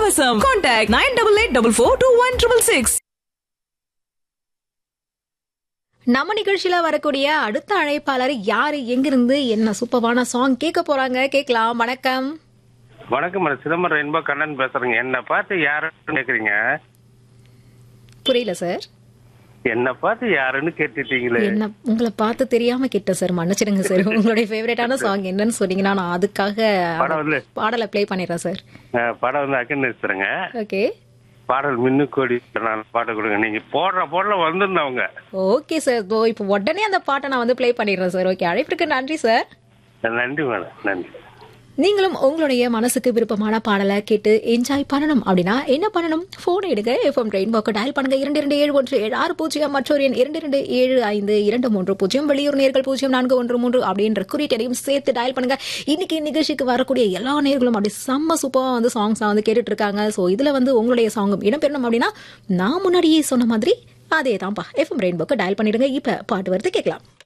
இலவசம் contact nine double eight double four two one triple six நம்ம நிகழ்ச்சியில வரக்கூடிய அடுத்த அழைப்பாளர் யாரு எங்கிருந்து என்ன சூப்பரான சாங் கேட்க போறாங்க கேட்கலாம் வணக்கம் வணக்கம் மேடம் சிதம்பரம் ரெயின்போ கண்ணன் பேசுறேங்க என்ன பார்த்து யாருன்னு கேக்குறீங்க புரியல சார் என்ன பார்த்து யாருன்னு கேட்டுட்டீங்களே என்ன உங்களை பார்த்து தெரியாம கேட்டேன் சார் மன்னிச்சிடுங்க சார் உங்களுடைய ஃபேவரட்டான சாங் என்னன்னு சொன்னீங்கன்னா நான் அதுக்காக படம் வந்து பாடலை ப்ளே பண்ணிடுறேன் சார் அஹ், படம் வந்து அக்கன்னுறேங்க ஓகே பாடல் மின்னு கோடி நான் பாட்டு கொடுங்க நீங்க போடுற போடல வந்திருந்தவங்க ஓகே சார் தோ இப்போ உடனே அந்த பாட்டை நான் வந்து ப்ளே பண்ணிடுறேன் சார் ஓகே அழைப்பிற்கு நன்றி சார் நன்றி மேடம் நன்றி நீங்களும் உங்களுடைய மனசுக்கு விருப்பமான பாடலை கேட்டு என்ஜாய் பண்ணணும் அப்படின்னா என்ன பண்ணணும் போன் எடுங்க எஃப்எம் ரெயின்போக்கு டயல் பண்ணுங்க இரண்டு இரண்டு ஏழு ஒன்று ஏழு ஆறு பூஜ்ஜியம் மற்றொரு எண் இரண்டு இரண்டு ஏழு ஐந்து இரண்டு மூன்று பூஜ்ஜியம் வெளியூர் நேர்கள் பூஜ்ஜியம் நான்கு ஒன்று மூன்று அப்படின்ற குறியீட்டையும் சேர்த்து டயல் பண்ணுங்க இன்னைக்கு நிகழ்ச்சிக்கு வரக்கூடிய எல்லா நேர்களும் அப்படி செம்ம சூப்பராக வந்து சாங்ஸ் வந்து கேட்டுட்டு இருக்காங்க ஸோ இதுல வந்து உங்களுடைய சாங்கும் இடம்பெறணும் அப்படின்னா நான் முன்னாடியே சொன்ன மாதிரி அதே தான்ப்பா எஃப்எம் ரெயின்போக்கு டயல் பண்ணிடுங்க இப்ப பாட்டு வருது கேட்கலாம்